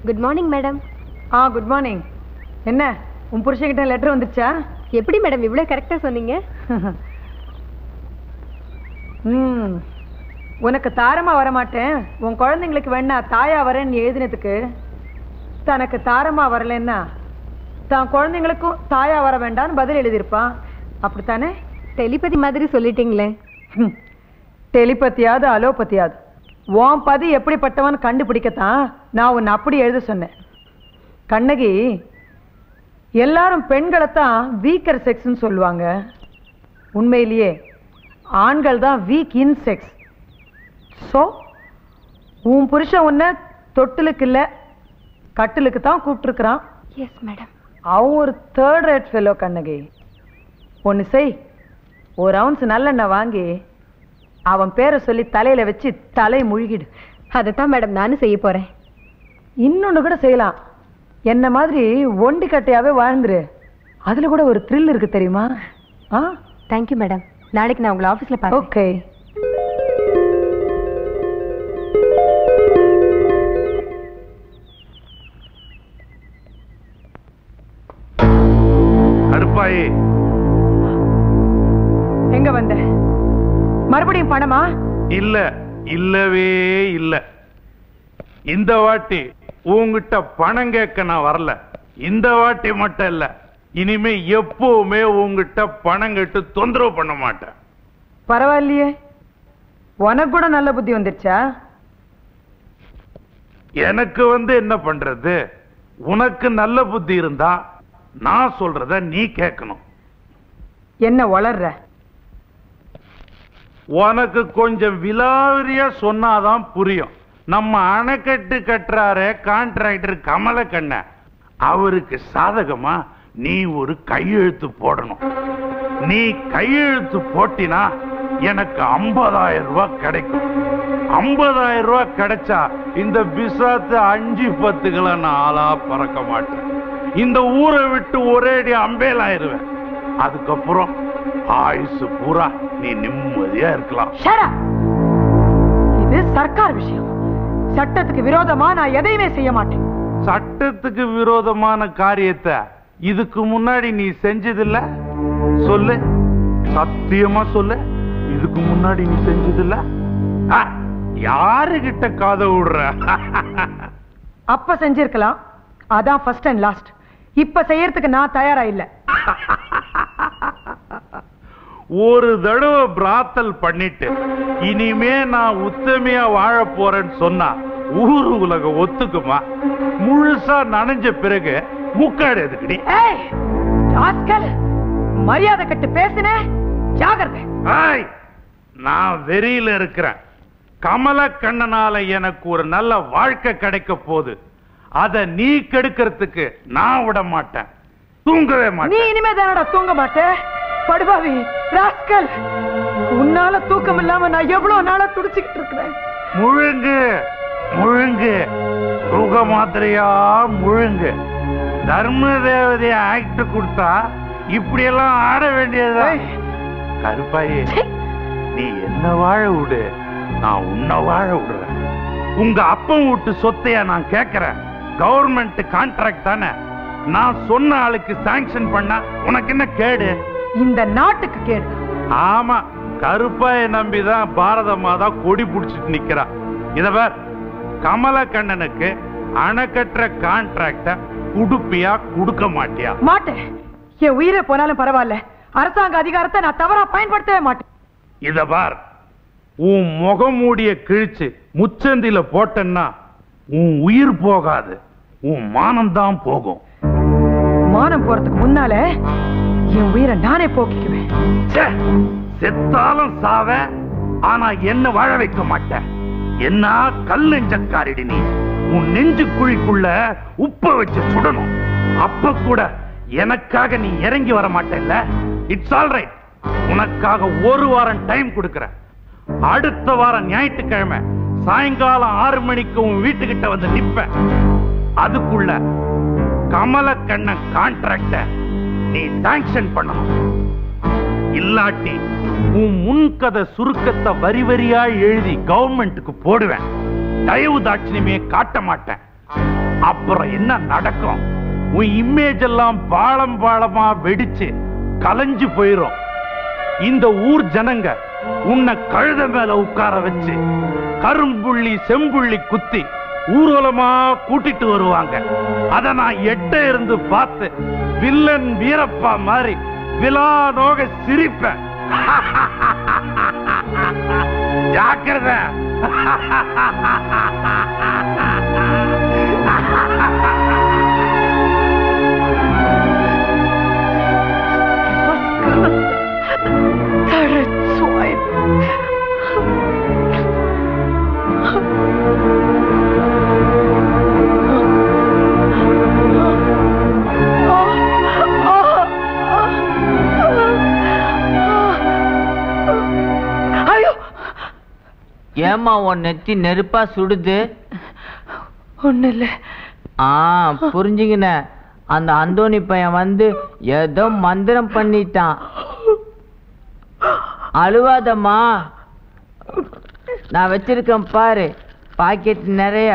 Good morning madam ஆ good morning என்ன உன் புருஷன்கிட்ட லெட்டர் வந்துருச்சா எப்படி மேடம் இவ்வளோ கரெக்டாக சொன்னீங்க ம் உனக்கு தாரமா வரமாட்டேன் உன் குழந்தைங்களுக்கு வேணா தாயா வரேன்னு எழுதினதுக்கு தனக்கு தாரமா வரலன்னா தான் குழந்தைங்களுக்கும் தாயா வர வேண்டாம்னு பதில் எழுதியிருப்பான் அப்படித்தானே டெலிபதி மாதிரி சொல்லிட்டீங்களே டெலிபத்தியாவது அலோபத்தியாவது உன் பதி எப்படிப்பட்டவன் கண்டுபிடிக்கத்தான் நான் உன்னை அப்படி எழுத சொன்னேன் கண்ணகி எல்லாரும் பெண்களைத்தான் வீக்கர் செக்ஸ்னு சொல்லுவாங்க உண்மையிலேயே ஆண்கள் தான் வீக் இன் செக்ஸ் ஸோ உன் புருஷன் உன்னை தொட்டிலுக்கு இல்லை கட்டிலுக்கு தான் கூப்பிட்டுருக்குறான் எஸ் மேடம் அவன் ஒரு தேர்ட் ரேட் ஃபெலோ கண்ணகி ஒன்று செய் ஒரு அவுன்ஸ் நல்லெண்ணெய் வாங்கி அவன் பேரை சொல்லி தலையில வச்சு தலை முழுகிடு அதைத்தான் மேடம் நானும் செய்ய போறேன் இன்னொன்னு கூட செய்யலாம் என்ன மாதிரி ஒண்டி கட்டையாவே வாழ்ந்துரு அதுல கூட ஒரு த்ரில் இருக்கு தெரியுமா ஆ தேங்க்யூ மேடம் நாளைக்கு நான் உங்களை ஆஃபீஸில் பார்க்கறேன் ஓகே கருப்பாயி எங்க வந்த மறுபடியும் பணமா இல்ல இல்லவே இல்ல இந்த வாட்டி உங்ககிட்ட பணம் கேட்க நான் வரல இந்த வாட்டி மட்டும் இல்ல இனிமே எப்பவுமே உங்ககிட்ட பணம் கேட்டு தொந்தரவு பண்ண மாட்டேன் பரவாயில்லையே உனக்கு கூட நல்ல புத்தி வந்துருச்சா எனக்கு வந்து என்ன பண்றது உனக்கு நல்ல புத்தி இருந்தா நான் சொல்றத நீ கேட்கணும் என்ன வளர்ற உனக்கு கொஞ்சம் விலாவரியா சொன்னாதான் புரியும் நம்ம அணைக்கட்டு கட்டுறாரே கான்ட்ராக்டர் கமலக்கண்ண அவருக்கு சாதகமா நீ ஒரு கையெழுத்து போடணும் நீ கையெழுத்து போட்டினா எனக்கு 50000 ரூபாய் கிடைக்கும் 50000 ரூபாய் கிடைச்சா இந்த பிசாத்து அஞ்சு பத்துக்களை நான் ஆளா பறக்க மாட்டேன் இந்த ஊரை விட்டு ஒரேடி அம்பேலாயிருவேன் அதுக்கப்புறம் ஆயுசு பூரா நீ நிம்மதியா இருக்கலாம் Shut up! இது சர்க்கார் விஷயம் சட்டத்துக்கு விரோதமா நான் எதையுமே செய்ய மாட்டேன் சட்டத்துக்கு விரோதமான காரியத்தை இதுக்கு முன்னாடி நீ செஞ்சதில்ல சொல்லு சத்தியமா சொல்லு இதுக்கு முன்னாடி நீ செஞ்சதில்ல ஆ, யாருகிட்ட காதை விடுற அப்ப செஞ்சிருக்கலாம் அதான் ஃபர்ஸ்ட் அண்ட் லாஸ்ட் இப்ப செய்யறதுக்கு நான் தயாரா இல்ல ஒரு தடவை பிராத்தல் பண்ணிட்டு இனிமே நான் உத்தமையா வாழ போறேன்னு சொன்னா ஊரு உலகம் ஒத்துக்குமா முழுசா நனைஞ்ச பிறகு முக்காடு எதுக்குடி ஏய் ராஸ்கல் மரியாதை கட்டு பேசுன ஜாகிரதை ஆய் நான் வெறியில இருக்கிறேன் கமல கண்ணனால எனக்கு ஒரு நல்ல வாழ்க்கை கிடைக்க போகுது அத நீ கெடுக்கிறதுக்கு நான் விட மாட்டேன் தூங்கவே நீ மாட்டேன் இனிமே தானடா தூங்க மாட்டே படுபாவி ராஸ்கல் உன்னால தூக்கம் இல்லாம நான் எவ்வளவு நாளா துடிச்சுக்கிட்டு இருக்கிறேன் முழுங்கு முழுங்கு சுக மாத்திரையா முழுங்கு தர்ம தேவதைய ஆக்ட் கொடுத்தா இப்படி எல்லாம் ஆட வேண்டியதுதான் ஏய், கருப்பாயி நீ என்ன வாழ விடு நான் உன்னை வாழ விடுறேன் உங்க அப்பன் வீட்டு சொத்தையா நான் கேட்கிறேன் கவர்மெண்ட் கான்ட்ராக்ட் தானே நான் சொன்ன ஆளுக்கு சாங்ஷன் பண்ணா உனக்கு என்ன கேடு இந்த நாட்டுக்கு கேடு ஆமா கருப்பாய நம்பிதான் பாரத மாதா கொடி புடிச்சிட்டு நிக்கிறா இத பார் கமலக்கண்ணனுக்கு அணைக்கட்டுற கான்ட்ராக்ட குடுப்பியா குடுக்க மாட்டியா மாட்டேன் என் உயிரே போனாலும் பரவாயில்ல அரசாங்க அதிகாரத்தை நான் தவறா பயன்படுத்தவே மாட்டேன் இத பார் உன் முகமூடிய கிழிச்சு முச்சந்தில போட்டேன்னா உன் உயிர் போகாது உன் மானம்தான் போகும் மானம் போறதுக்கு முன்னால என் உயிரை நானே போக்கிக்குவேன் ச்சே, செத்தாலும் சாவ ஆனா என்ன வாழ வைக்க மாட்டேன் என்ன கல் நெஞ்சக்காரிடி நீ உன் நெஞ்சு குழிக்குள்ள உப்ப வச்சு சுடணும் அப்ப கூட எனக்காக நீ இறங்கி வர மாட்டேல்ல இட்ஸ் ஆல் ரைட் உனக்காக ஒரு வாரம் டைம் கொடுக்கறேன் அடுத்த வாரம் ஞாயிற்றுக்கிழமை சாயங்காலம் ஆறு மணிக்கு உன் வீட்டுக்கிட்ட வந்து நிப்பேன் அதுக்குள்ள கமலக்கண்ணன் கான்ட்ராக்ட நீ சாங்ஷன் பண்ணணும் இல்லாட்டி உன் முன்கதை சுருக்கத்தை வரி வரியா எழுதி கவர்மெண்ட்டுக்கு போடுவேன் தயவு தாட்சியமே காட்ட மாட்டேன் அப்புறம் என்ன நடக்கும் உன் இமேஜ் எல்லாம் பாலம் பாலமா வெடிச்சு கலைஞ்சு போயிரும் இந்த ஊர் ஜனங்க உன்னை கழுத மேல உட்கார வச்சு கரும்புள்ளி செம்புள்ளி குத்தி ஊர்வலமா கூட்டிட்டு வருவாங்க அத நான் எட்ட இருந்து பார்த்து வில்லன் வீரப்பா மாதிரி விலானோக சிரிப்பேன் ஜாக்கிரதை ஐயோ ஏமா உன் நெத்தி நெருப்பா சுடுது ஒண்ணு இல்ல ஆ புரிஞ்சுக்கின அந்த அந்தோணி பையன் வந்து ஏதோ மந்திரம் பண்ணிட்டான் அழுவாதம்மா நான் வச்சிருக்கேன் பாரு பாக்கெட் நிறைய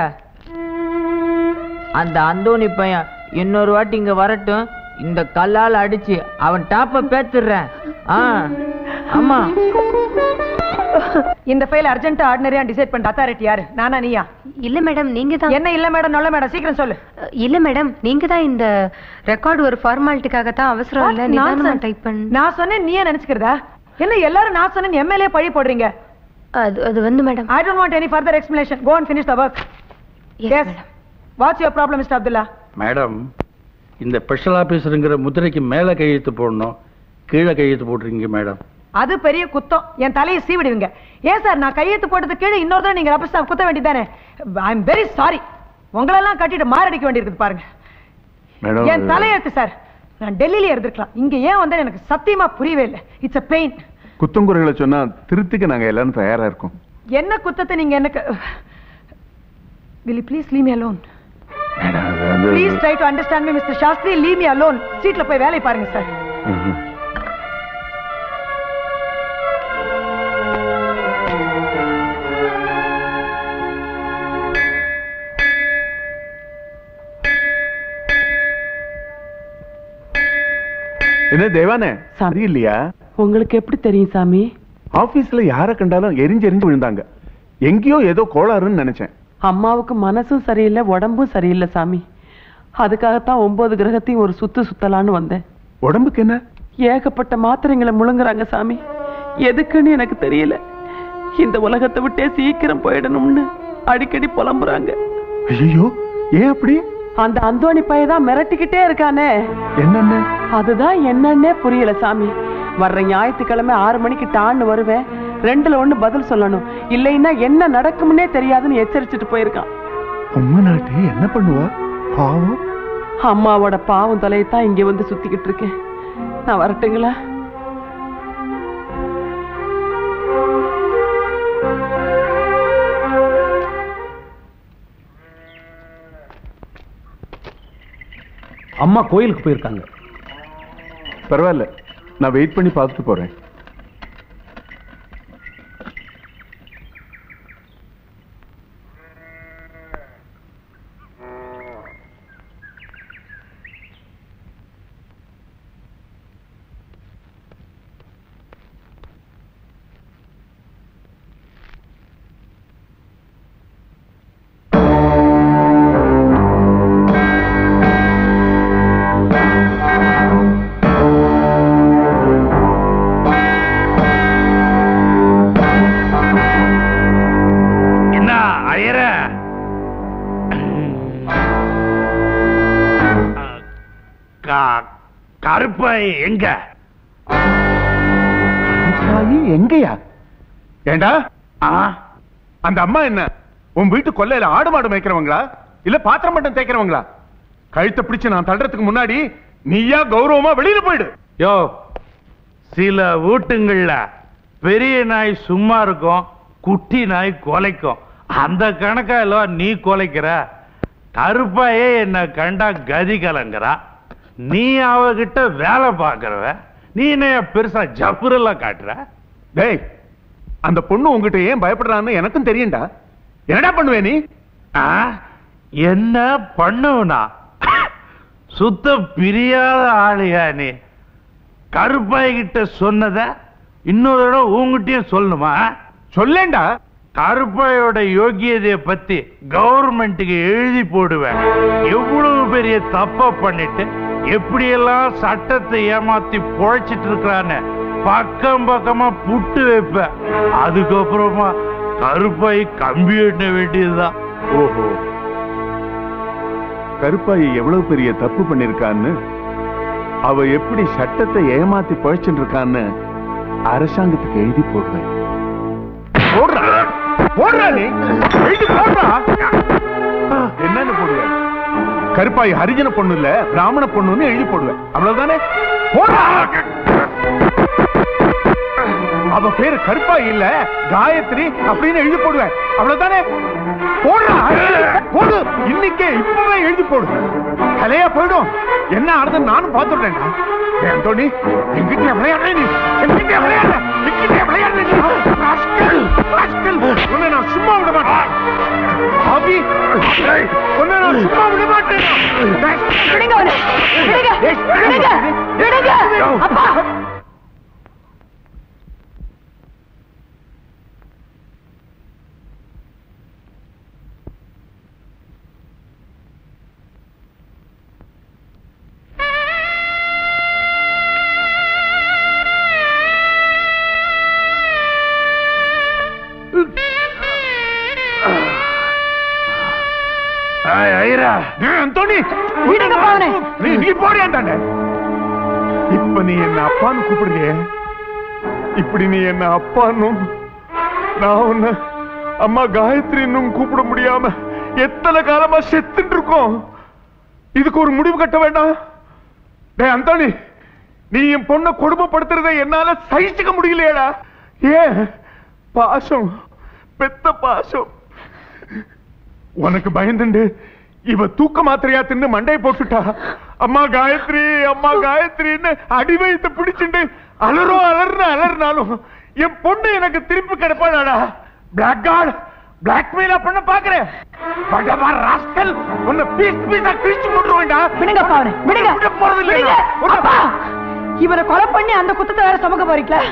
அந்த அந்தோணி பையன் இன்னொரு வாட்டி இங்க வரட்டும் இந்த கல்லால் அடிச்சு அவன் டாப்ப பேத்துடுறேன் ஆ ஆமா இந்த ஃபைல் அர்ஜென்ட் ஆர்டினரியா டிசைட் பண்ண அத்தாரிட்டி யாரு நானா நீயா இல்ல மேடம் நீங்க தான் என்ன இல்ல மேடம் நல்ல மேடம் சீக்கிரம் சொல்லு இல்ல மேடம் நீங்க தான் இந்த ரெக்கார்டு ஒரு ஃபார்மாலிட்டிக்காக தான் அவசரம் இல்ல What நிதானமா nonsense. டைப் பண்ண நான் சொன்னேன் நீயே நினைச்சுக்கிறதா என்ன எல்லாரும் நான் சொன்னேன் எம்எல்ஏ பழி போடுறீங்க அது அது வந்து madam I don't want any further explanation go and finish the work Yes, yes madam. What's your problem mister Abdullah madam இந்த ஸ்பெஷல் ஆபீஸருங்கிற முத்திரைக்கு மேலே கையெழுத்து போடணும் கீழே கையெழுத்து போட்டிருக்கீங்க மேடம் அது பெரிய குத்தம் என் தலையை சீவிடுவீங்க ஏன் சார் நான் கையெழுத்து போட்டது கீழே இன்னொரு தடவை நீங்க ரப்பர் குத்த வேண்டியதானே ஐ எம் வெரி சாரி உங்களெல்லாம் கட்டிட்டு மாரடிக்க வேண்டியிருக்குது பாருங்க என் தலையெழுத்து சார் நான் டெல்லியில இருந்திருக்கலாம் இங்க ஏன் வந்தேன் எனக்கு சத்தியமா புரியவே இல்லை இட்ஸ் a பெயின் குத்தங்குறைகளை சொன்னா திருத்திக்க நாங்க எல்லாரும் தயாரா இருக்கோம் என்ன குத்தத்தை நீங்க எனக்கு will you please leave me alone madam, அது வந்து- please try to understand me mister Sastri leave me alone சீட்ல போய் வேலை பாருங்க சார் ம்ஹும். என்ன தேவானே சரி இல்லையா உங்களுக்கு எப்படி தெரியும் சாமி ஆபீஸ்ல யாரை கண்டாலும் எரிஞ்சு எரிஞ்சு விழுந்தாங்க எங்கேயோ ஏதோ கோளாறுன்னு நினைச்சேன் அம்மாவுக்கு மனசும் சரியில்லை உடம்பும் சரியில்லை சாமி அதுக்காகத்தான் ஒன்பது கிரகத்தையும் ஒரு சுத்து சுத்தலான்னு வந்தேன் உடம்புக்கு என்ன ஏகப்பட்ட மாத்திரைங்களை முழுங்குறாங்க சாமி எதுக்குன்னு எனக்கு தெரியல இந்த உலகத்தை விட்டே சீக்கிரம் போயிடணும்னு அடிக்கடி புலம்புறாங்க ஐயோ ஏன் அப்படி அந்த அந்தோணி பையதான் மிரட்டிக்கிட்டே இருக்கானே என்னன்னு அதுதான் என்னன்னே புரியல சாமி வர்ற ஞாயிற்றுக்கிழமை ஆறு மணிக்கு டான்னு வருவேன் ரெண்டுல ஒண்ணு பதில் சொல்லணும் இல்லைன்னா என்ன நடக்கும்னே தெரியாதுன்னு எச்சரிச்சுட்டு போயிருக்கான் உம்ம நாட்டி என்ன பண்ணுவா பாவம் அம்மாவோட பாவம் தலையத்தான் இங்க வந்து சுத்திக்கிட்டு இருக்கேன் நான் வரட்டுங்களா அம்மா கோயிலுக்கு போயிருக்காங்க பரவாயில்ல நான் வெயிட் பண்ணி பார்த்துட்டு போறேன் என்ன அயர கருப்பை எங்க தாயி எங்கயா ஏண்டா ஆ? அந்த அம்மா என்ன உன் வீட்டு கொல்லையில ஆடு மாடு மேய்க்கிறவங்களா இல்ல பாத்திரம் மட்டும் தேய்க்கிறவங்களா கழுத்தை பிடிச்சு நான் தள்ளுறதுக்கு முன்னாடி நீயா கௌரவமா வெளியில போயிடு யோ சில வீட்டுங்கள்ல பெரிய நாய் சும்மா இருக்கும் குட்டி நாய் கொலைக்கும் அந்த கணக்கால நீ கொலைக்கிற கருப்பாயே என்ன கண்டா கதி கலங்குறா நீ அவகிட்ட வேலை பார்க்கறவ நீ என்ன பெருசா ஜப்புரெல்லாம் காட்டுற டேய் அந்த பொண்ணு உங்ககிட்ட ஏன் பயப்படுறான்னு எனக்கும் தெரியும்டா என்னடா பண்ணுவே நீ ஆ? என்ன பண்ணுவனா சுத்த பிரியாத ஆளுயா நீ கருப்பாய் கிட்ட சொன்னத இன்னொரு தடவை உங்ககிட்டயும் சொல்லணுமா சொல்லேண்டா கருப்பாயோட யோகியதைய பத்தி கவர்மெண்ட்டுக்கு எழுதி போடுவேன் எவ்வளவு பெரிய தப்ப பண்ணிட்டு எப்படியெல்லாம் சட்டத்தை ஏமாத்தி பொழைச்சிட்டு இருக்கிறான்னு பக்கம் பக்கமா புட்டு வைப்பேன் அதுக்கப்புறமா கருப்பாய் கம்பி எண்ண வேண்டியதுதான் ஓஹோ கருப்பாயி எவ்வளவு பெரிய தப்பு பண்ணிருக்கான்னு அவ எப்படி சட்டத்தை ஏமாத்தி பழிச்சுட்டு இருக்கான்னு அரசாங்கத்துக்கு எழுதி போடுவேன் போடுறா போடுறா நீ எழுதி போடுறா என்னன்னு போடுவேன் கருப்பாயி ஹரிஜன பொண்ணு இல்ல பிராமண பொண்ணுன்னு எழுதி போடுவேன் அவ்வளவுதானே போடுறா அவ பேரு கருப்பாயி இல்ல காயத்ரி அப்படின்னு எழுதி போடுவேன் அவ்வளவுதானே போடுறா போடு இன்னைக்கே இப்பவே எழுதி போடு கலையா போயிடும் என்ன ஆடுதுன்னு நானும் பாத்துடுறேன்டா ஏன் தோனி எங்கிட்ட விளையாடுற நீ எங்கிட்ட விளையாடுற எங்கிட்ட விளையாடுற நீ ராஸ்கல் ராஸ்கல் உன்னை நான் சும்மா விட மாட்டேன் பாபி உன்னை நான் சும்மா விட மாட்டேன் விடுங்க அவனை. விடுங்க. விடுங்க. விடுங்க. அப்பா. ஐய், ஐரா அந்தோனி விடுங்க பாவனே. நீ நீ போறியாண்டாண்ட இப்ப நீ என்ன அப்பான்னு கூப்பிடுறியே இப்படி நீ என்ன அப்பான்னும் நான் உன்னை அம்மா காயத்ரின்னும் கூப்பிட முடியாம எத்தனை காலமா செத்துட்டு இருக்கோம் இதுக்கு ஒரு முடிவு கட்ட வேண்டாம் டேய் அந்தோனி நீ என் பொண்ணை கொடுமைப்படுத்துறதை என்னால சகிச்சுக்க முடியலையேடா ஏன் பாசம் பெத்த பாசம் உனக்கு பயந்துண்டு இவ தூக்க மாத்திரையா தின்னு மண்டைய போட்டுட்டா அம்மா காயத்ரி அம்மா காயத்ரின்னு அடி வயித்த பிடிச்சுண்டு அலறோ அலர்னு அலர்னாலும் என் பொண்ணு எனக்கு திருப்பி கிடைப்பாடாடா பிளாக் கார்டு பிளாக்மெயிலா பண்ண பாக்குறேன் படமா ராஸ்கல் உன்னை பீஸ் பீஸா கிழிச்சு போட்டுருவேன்டா விடுங்க அப்பா அவனை. விடுங்க. விட போறது விடுங்க. இல்லையா? உன்னை- அப்பா. இவரை கொலை பண்ணி அந்த குத்தத்தை வேற சுமக்க போறீங்களா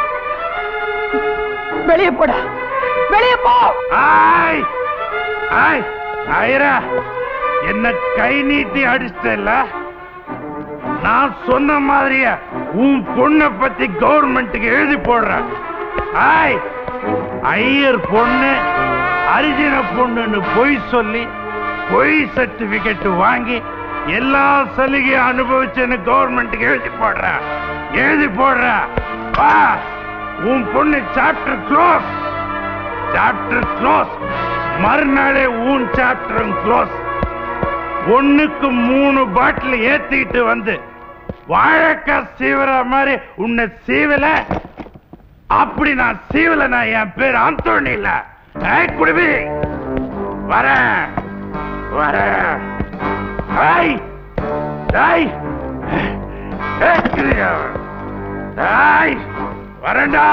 வெளியே போடா வெளியே போ ஆய் ஆய் ஐரா என்ன கை நீட்டி அடிச்சிட்டல நான் சொன்ன மாதிரியே உன் பொண்ணை பத்தி கவர்மெண்ட்டுக்கு எழுதி போடுறேன் ஆய் ஐயர் பொண்ணு அரிஜின பொண்ணுன்னு பொய் சொல்லி பொய் சர்டிபிகேட் வாங்கி எல்லா சலுகையும் அனுபவிச்சுன்னு கவர்மெண்ட்டுக்கு எழுதி போடுறேன் எழுதி போடுறேன் வா உன் பொண்ணு சாப்டர் க்ளோஸ் சாப்டர் க்ளோஸ் மறுநாளே உன் சாப்டரும் க்ளோஸ் ஒண்ணுக்கு மூணு பாட்டில் ஏத்திக்கிட்டு வந்து வாழைக்காய் சீவர மாதிரி உன்னை சீவல அப்படி நான் சீவல நான் என் பேர் அந்தோணி இல்ல ஏய் குடுமி வரேன் வரேன் ஏய் ஏய் ஏய், கிரியா. ஏய் வரேன்டா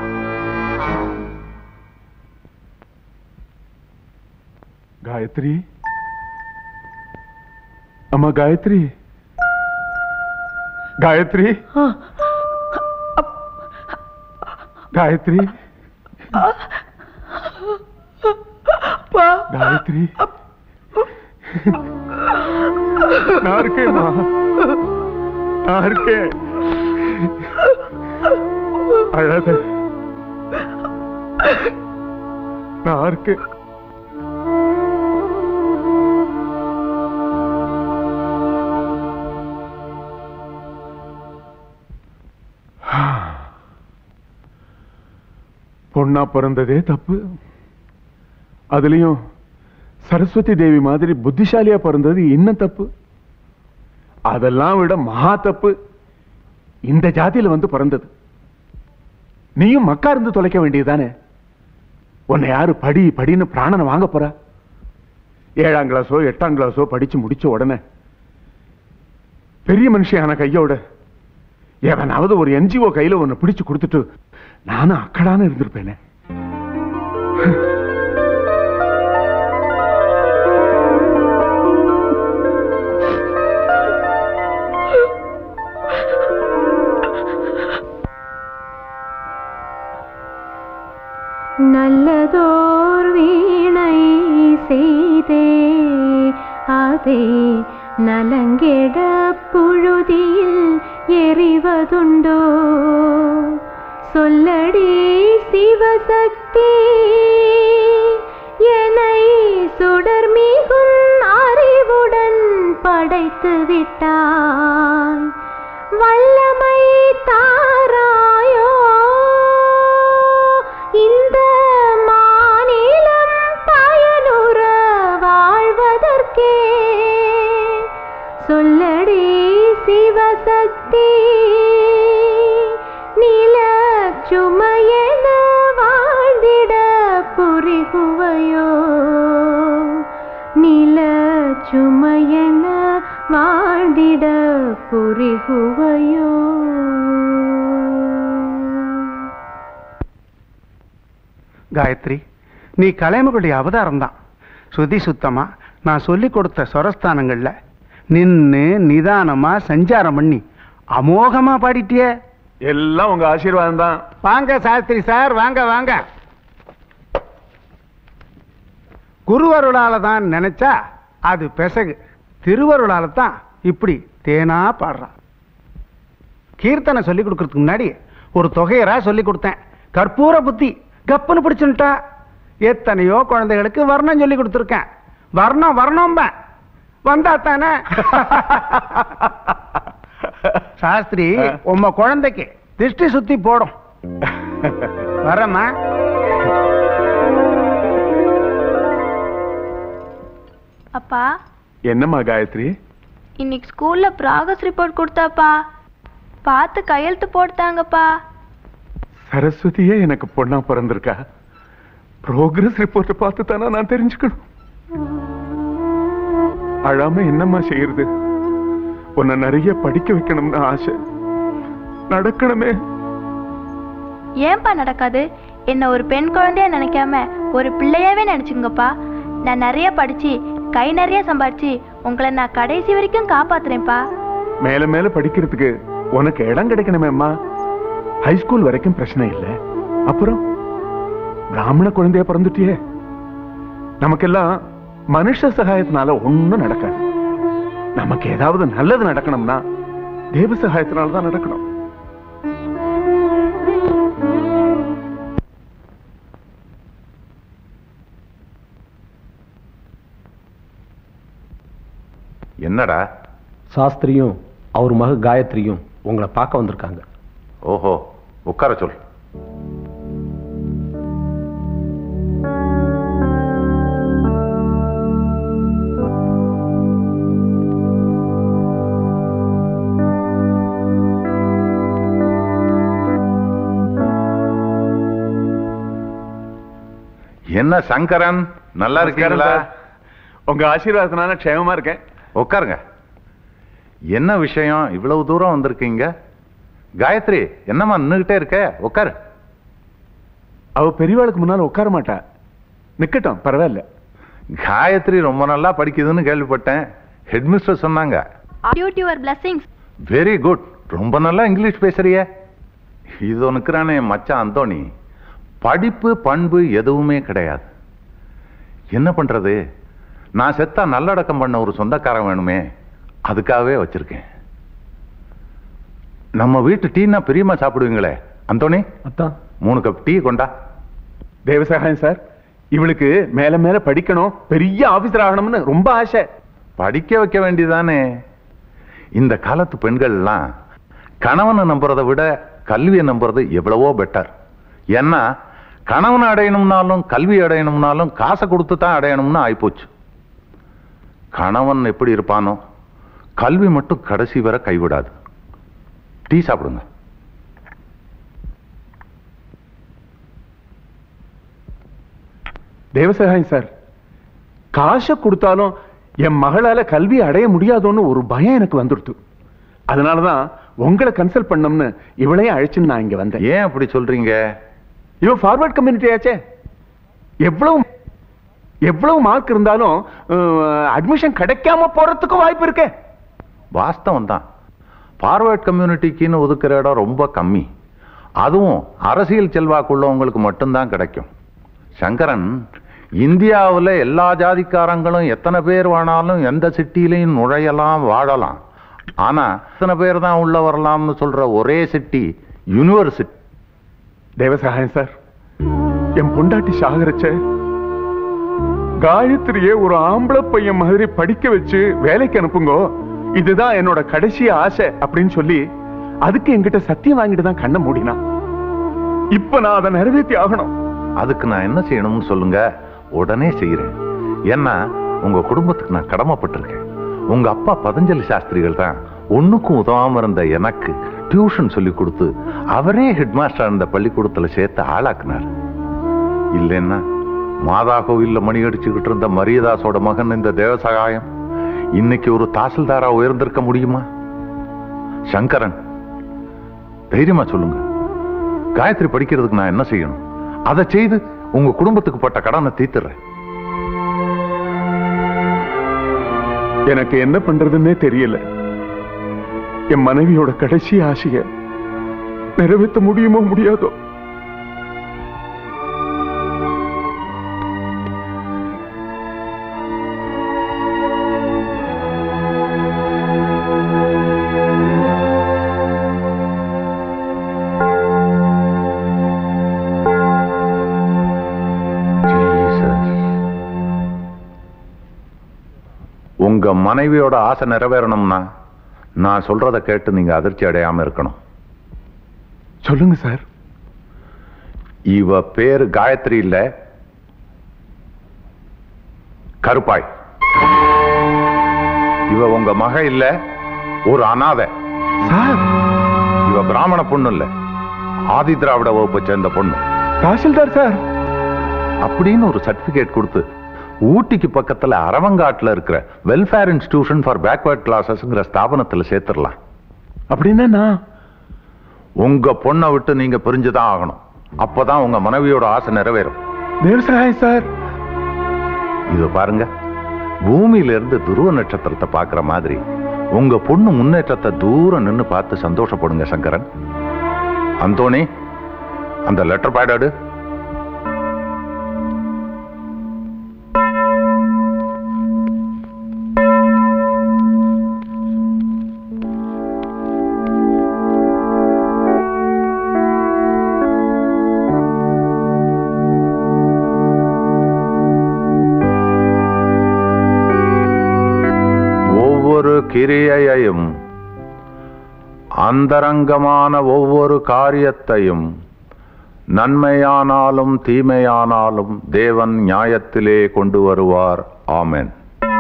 காயத்ரி அம்மா காயத்ரி காயத்ரி காயத்ரி அப்பா. காயத்ரி நான் இருக்கேம்மா நான் இருக்கேன் அழாத நான் இருக்கேன் பொண்ணா பிறந்ததே தப்பு அதுலயும் சரஸ்வதி தேவி மாதிரி புத்திசாலியா பிறந்தது இன்னும் தப்பு அதெல்லாம் விட மகா தப்பு இந்த ஜாதியில வந்து பிறந்தது நீயும் மக்கா இருந்து தொலைக்க வேண்டியதுதானே உன்னை யாரு படி படின்னு பிராணனை வாங்க போறா ஏழாம் கிளாஸோ எட்டாம் கிளாஸோ படிச்சு முடிச்ச உடனே பெரிய மனுஷியான கையோட எவனாவது ஒரு என்ஜிஓ கையில ஒன்னு பிடிச்சு கொடுத்துட்டு நானும் அக்கடான்னு இருந்திருப்பேனே செய்தே அதை நலங்கெட புழுதியில் எறிவதுண்டோ சொல்லடி சிவசக்தி என்னை சுடர் மிகும் அறிவுடன் படைத்து விட்டாய் வல்லமை தாராயோ இந்த மாநிலம் பயனுற வாழ்வதற்கே சொல்லடி சிவசக்தி நில சுமையென வாழ்ந்திட புரிகுவையோ நில சுமையென வாழ்ந்திட புரிகுவையோ காயத்ரி நீ கலைமகளுடைய அவதாரம் தான் சுதி சுத்தமா நான் சொல்லி கொடுத்த சொரஸ்தானங்கள்ல நின்னு நிதானமா சஞ்சாரம் பண்ணி அமோகமா பாடிட்டியே எல்லாம் உங்க ஆசீர்வாதம் தான் வாங்க சாஸ்திரி சார் வாங்க வாங்க குருவருளால தான் நினைச்சா அது பெசகு திருவருளால தான் இப்படி தேனா பாடுறான் கீர்த்தனை சொல்லி கொடுக்கறதுக்கு முன்னாடி ஒரு தொகையரா சொல்லி கொடுத்தேன் கற்பூர புத்தி கப்புன்னு பிடிச்சுட்டா எத்தனையோ குழந்தைகளுக்கு வர்ணம் சொல்லி கொடுத்துருக்கேன் வர்ணம் வர்ணம் வந்தா தானே சாஸ்திரி உம்ம குழந்தைக்கு திருஷ்டி சுத்தி போடும் வரமா அப்பா என்னம்மா காயத்ரி இன்னைக்கு ஸ்கூல்ல ப்ராகஸ் ரிப்போர்ட் கொடுத்தாப்பா பார்த்து கையெழுத்து போட்டாங்கப்பா சரஸ்வதியே எனக்கு பொண்ணா பிறந்திருக்கா ப்ரோக்ரஸ் ரிப்போர்ட் பார்த்து தானே நான் தெரிஞ்சுக்கணும் அழாம என்னம்மா செய்யறது உன்னை நிறைய படிக்க வைக்கணும்னு ஆசை நடக்கணுமே ஏன்பா நடக்காது என்ன ஒரு பெண் குழந்தையா நினைக்காம ஒரு பிள்ளையாவே நினைச்சுங்கப்பா நான் நிறைய படிச்சு கை நிறைய சம்பாதிச்சு உங்களை நான் கடைசி வரைக்கும் காப்பாத்துறேன்ப்பா மேல மேல படிக்கிறதுக்கு உனக்கு இடம் கிடைக்கணுமே அம்மா ஹைஸ்கூல் வரைக்கும் பிரச்சனை இல்ல அப்புறம் பிராமண குழந்தைய பிறந்துட்டியே நமக்கெல்லாம் மனுஷ சகாயத்தினால ஒண்ணும் நடக்காது நமக்கு ஏதாவது நல்லது நடக்கணும்னா தேவ சகாயத்தினால தான் நடக்கணும் என்னடா சாஸ்திரியும் அவர் மக காயத்ரியும் உங்களை பார்க்க வந்திருக்காங்க ஓஹோ உட்கார சொல் என்ன சங்கரன் நல்லா இருக்கீங்களா உங்க ஆசீர்வாதத்தினால க்ஷேமமா இருக்கேன் உட்காருங்க என்ன விஷயம் இவ்வளவு தூரம் வந்திருக்கீங்க காயத்ரி என்னம்மா நின்னுகிட்டே இருக்க உட்காரு அவ பெரியவாளுக்கு முன்னால உட்கார மாட்டா நிக்கட்டும் பரவாயில்ல காயத்ரி ரொம்ப நல்லா படிக்குதுன்னு கேள்விப்பட்டேன் ஹெட்மிஸ்டர் சொன்னாங்க due to your blessings very good ரொம்ப நல்லா இங்கிலீஷ் பேசுறிய இது ஒன்றுக்குறானே மச்சான் அந்தோணி படிப்பு பண்பு எதுவுமே கிடையாது என்ன பண்றது நான் செத்தா நல்லடக்கம் பண்ண ஒரு சொந்தக்காரன் வேணுமே அதுக்காகவே வச்சிருக்கேன் நம்ம வீட்டு டீனா பிரியமா சாப்பிடுவீங்களே அந்தோணி அத்தான் மூணு கப் டீ கொண்டா தேவசகாயம் சார் இவளுக்கு மேல மேல படிக்கணும் பெரிய ஆபீசர் ஆகணும்னு ரொம்ப ஆசை படிக்க வைக்க வேண்டியதானே இந்த காலத்து பெண்கள் எல்லாம் கணவனை நம்புறதை விட கல்வியை நம்புறது எவ்வளவோ பெட்டர் ஏன்னா கணவனை அடையணும்னாலும் கல்வி அடையணும்னாலும் காசை கொடுத்து தான் அடையணும்னு ஆயிப்போச்சு கணவன் எப்படி இருப்பானோ கல்வி மட்டும் கடைசி வரை கைவிடாது டீ சாப்பிடுங்க தேவசகாயம் சார் காசை கொடுத்தாலும் என் மகளால கல்வி அடைய முடியாதோன்னு ஒரு பயம் எனக்கு வந்துடுத்து அதனாலதான் உங்களை கன்சல்ட் பண்ணோம்னு இவளையே அழைச்சுன்னு நான் இங்க வந்தேன் ஏன் அப்படி சொல்றீங்க இவ ஃபார்வர்ட் கம்யூனிட்டி ஆச்சே எவ்வளவு எவ்வளவு மார்க் இருந்தாலும் அட்மிஷன் கிடைக்காம போறதுக்கும் வாய்ப்பு இருக்கே வாஸ்தவம் தான் ஃபார்வர்ட் கம்யூனிட்டிக்குன்னு ஒதுக்குற இடம் ரொம்ப கம்மி அதுவும் அரசியல் செல்வாக்குள்ளவங்களுக்கு மட்டும்தான் கிடைக்கும் சங்கரன் இந்தியாவுல எல்லா ஜாதிக்காரங்களும் எத்தனை பேர் வேணாலும் எந்த சிட்டிலையும் நுழையலாம் வாழலாம் ஆனா எத்தனை பேர் தான் உள்ள வரலாம்னு சொல்ற ஒரே சிட்டி யூனிவர்சிட்டி தேவசகாயம் சார் என் பொண்டாட்டி சாகரச்ச காயத்ரியே ஒரு ஆம்பளை பையன் மாதிரி படிக்க வச்சு வேலைக்கு அனுப்புங்கோ இதுதான் என்னோட கடைசி ஆசை அப்படின்னு சொல்லி அதுக்கு என்கிட்ட சத்தியம் வாங்கிட்டு தான் கண்ணை மூடினான் இப்ப நான் அதை நிறைவேற்றி ஆகணும் அதுக்கு நான் என்ன செய்யணும்னு சொல்லுங்க உடனே செய்யறேன் ஏன்னா உங்க குடும்பத்துக்கு நான் கடமைப்பட்டிருக்கேன் உங்க அப்பா பதஞ்சலி சாஸ்திரிகள் தான் ஒண்ணுக்கும் உதவாம இருந்த எனக்கு டியூஷன் சொல்லி கொடுத்து அவரே ஹெட் மாஸ்டர் இருந்த பள்ளிக்கூடத்துல சேர்த்து ஆளாக்குனார் இல்லைன்னா மாதா கோவில்ல மணி அடிச்சுக்கிட்டு இருந்த மரியதாசோட மகன் இந்த தேவசகாயம் இன்னைக்கு ஒரு தாசில்தாரா உயர்ந்திருக்க முடியுமா சங்கரன் தைரியமா சொல்லுங்க காயத்ரி படிக்கிறதுக்கு நான் என்ன செய்யணும் அதை செய்து உங்க குடும்பத்துக்கு பட்ட கடனை தீர்த்துறேன் எனக்கு என்ன பண்றதுன்னே தெரியல என் மனைவியோட கடைசி ஆசைய நிறைவேற்ற முடியுமோ முடியாதோ உங்க மனைவியோட ஆசை நிறைவேறணும்னா நான் சொல்றத கேட்டு நீங்க அதிர்ச்சி அடையாம இருக்கணும் சொல்லுங்க சார் இவ பேரு காயத்ரி இல்ல கருப்பாய் இவ உங்க மக இல்ல ஒரு அனாதை இவ பிராமண பொண்ணு இல்ல ஆதி திராவிட வகுப்பை சேர்ந்த பொண்ணு தாசில்தார் சார் அப்படின்னு ஒரு சர்டிபிகேட் கொடுத்து ஊட்டிக்கு பக்கத்துல அரவங்காட்டுல இருக்கிற வெல்ஃபேர் இன்ஸ்டிடியூஷன் ஃபார் பேக்வர்ட் கிளாஸஸ்ங்கிற ஸ்தாபனத்துல சேர்த்துடலாம் அப்படின்னா நான் உங்க பொண்ணை விட்டு நீங்க பிரிஞ்சுதான் ஆகணும் அப்பதான் உங்க மனைவியோட ஆசை நிறைவேறும் தேவசகாயம் சார் இது பாருங்க பூமியில இருந்து துருவ நட்சத்திரத்தை பார்க்கிற மாதிரி உங்க பொண்ணு முன்னேற்றத்தை தூரம் நின்னு பார்த்து சந்தோஷப்படுங்க சங்கரன் அந்தோணி அந்த லெட்டர் பேடாடு ஒவ்வொரு கிரியையையும் அந்தரங்கமான ஒவ்வொரு காரியத்தையும் நன்மையானாலும் தீமையானாலும் தேவன் நியாயத்திலே கொண்டு வருவார் ஆமென்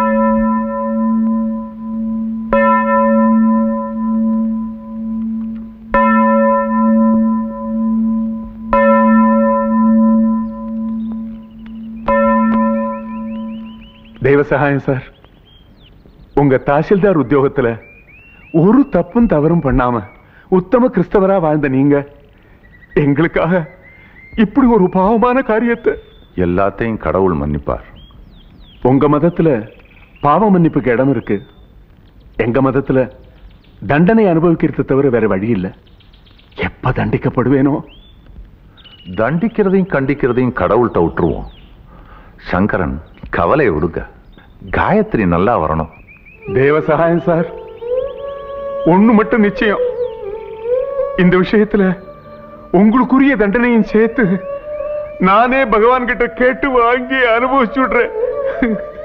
தெய்வசகாயம் சார் உங்க தாசில்தார் உத்தியோகத்துல ஒரு தப்பும் தவறும் பண்ணாம உத்தம கிறிஸ்தவரா வாழ்ந்த நீங்க எங்களுக்காக இப்படி ஒரு பாவமான காரியத்தை எல்லாத்தையும் கடவுள் மன்னிப்பார் உங்க மதத்துல பாவ மன்னிப்புக்கு இடம் இருக்கு எங்க மதத்துல தண்டனை அனுபவிக்கிறது தவிர வேற வழி இல்ல எப்ப தண்டிக்கப்படுவேனோ தண்டிக்கிறதையும் கண்டிக்கிறதையும் கடவுள்கிட்ட விட்டுருவோம் சங்கரன் கவலையை விடுங்க காயத்ரி நல்லா வரணும் தேவசகாயம் சார் ஒண்ணு மட்டும் நிச்சயம் இந்த விஷயத்துல உங்களுக்குரிய தண்டனையும் சேர்த்து நானே பகவான் கிட்ட கேட்டு வாங்கி அனுபவிச்சு விடுறேன்